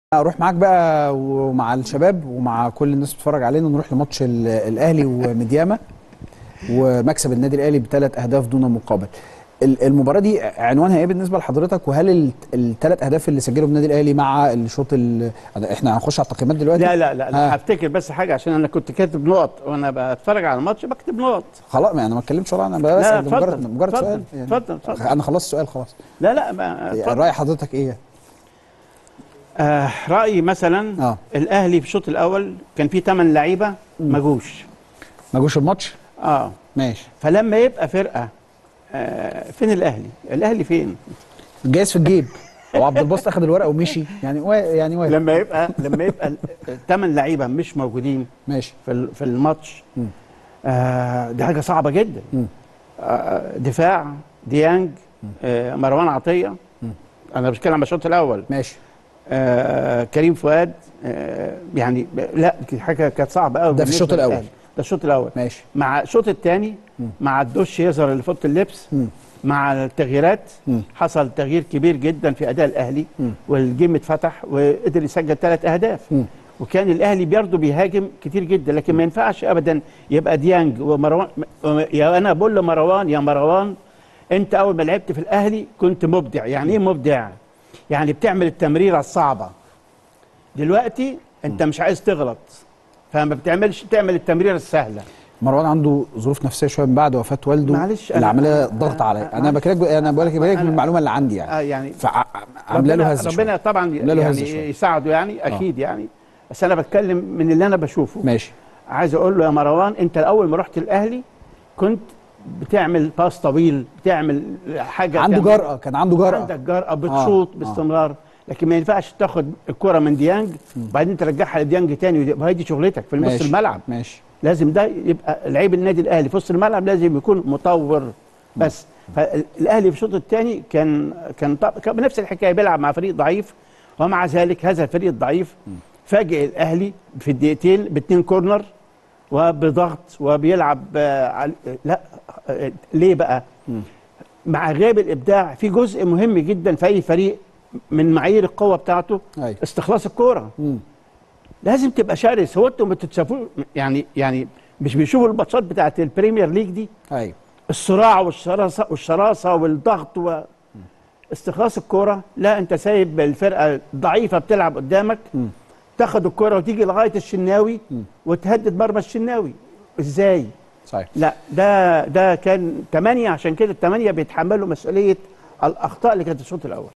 اروح معاك بقى ومع الشباب ومع كل الناس بتتفرج علينا نروح لماتش ال- الاهلي ومدياما ومكسب النادي الاهلي بثلاث اهداف دون مقابل ال- المباراه دي عنوانها ايه بالنسبه لحضرتك وهل الثلاث اهداف اللي سجلهم النادي الاهلي مع الشوط ال- احنا هنخش على التقييمات دلوقتي لا لا لا, لا ها. هفتكر بس حاجه عشان انا كنت كاتب نقط وانا بتفرج على الماتش بكتب نقط خلاص يعني انا ما اتكلمش ولا انا لا بسال اتفضل مجرد مجرد اتفضل سؤال يعني اتفضل اتفضل انا خلصت السؤال خلاص لا لا ما اتفضل. راي حضرتك ايه آه رايي مثلا اه الاهلي في الشوط الاول كان فيه 8 لعيبه ما جوش ما جوش الماتش اه ماشي فلما يبقى فرقه آه فين الاهلي الاهلي فين جايز في الجيب هو عبد الباسط اخذ الورقه ومشي يعني وا... يعني واقف لما يبقى لما يبقى الثمان لعيبه مش موجودين ماشي في ال- في الماتش مم. آه دي حاجه صعبه جدا مم. آه دفاع ديانج آه مروان عطيه مم. انا بتكلم على الشوط الاول ماشي آه كريم فؤاد آه يعني ب- لا دي حاجه كانت صعبه قوي ده في الشوط الأول. ده الشوط الاول ماشي مع الشوط الثاني مم. مع الدش يظهر اللي في اوضه اللبس مم. مع التغييرات مم. حصل تغيير كبير جدا في اداء الاهلي مم. والجيم اتفتح وقدر يسجل ثلاث اهداف مم. وكان الاهلي برضه بيهاجم كتير جدا لكن ما ينفعش ابدا يبقى ديانج ومروان يا انا بقول لمروان يا مروان انت اول ما لعبت في الاهلي كنت مبدع يعني ايه مبدع يعني بتعمل التمريره الصعبه دلوقتي انت مش عايز تغلط فما بتعملش تعمل التمريره السهله مروان عنده ظروف نفسيه شويه من بعد وفاه والده معلش، أنا- اللي عامله أنا- ضغط عليه أنا- انا بكلمك انا بقول لك بقول لك أنا- من المعلومه اللي عندي يعني آه يعني فعامله له ربنا, هزه ربنا شوية. طبعا عاملة له هزة يعني شوية. يساعده يعني اكيد يعني بس انا بتكلم من اللي انا بشوفه ماشي عايز اقول له يا مروان انت اول ما رحت الاهلي كنت بتعمل باس طويل بتعمل حاجه عنده كان- جرأه كان عنده جرأه عندك جرأه بتشوط آه. باستمرار لكن ما ينفعش تاخد الكره من ديانج وبعدين ترجعها لديانج تاني وهي دي شغلتك في نص ماشي. الملعب ماشي لازم ده يبقى لعيب النادي الاهلي في وسط الملعب لازم يكون مطور بس فالاهلي في الشوط الثاني كان كان طب- كان بنفس الحكايه بيلعب مع فريق ضعيف ومع ذلك هذا الفريق الضعيف فاجئ الاهلي في الدقيقتين باثنين كورنر وبضغط وبيلعب آه، على- لا آه، ليه بقى؟ مع غياب الابداع في جزء مهم جدا في اي فريق من معايير القوه بتاعته ايوه استخلاص الكوره مم. لازم تبقى شرس هو انتوا ما تتشافوا يعني يعني مش بيشوفوا الماتشات بتاعت البريمير ليج دي ايوه الصراع والشراسه والشراسه والضغط و استخلاص الكوره لا انت سايب الفرقه ضعيفه بتلعب قدامك مم. تاخد الكوره وتيجي لغايه الشناوي مم. وتهدد مرمى الشناوي ازاي صحيح لا ده ده كان ثمانية عشان كده الثمانية بيتحملوا مسؤولية الأخطاء اللي كانت في الشوط الأول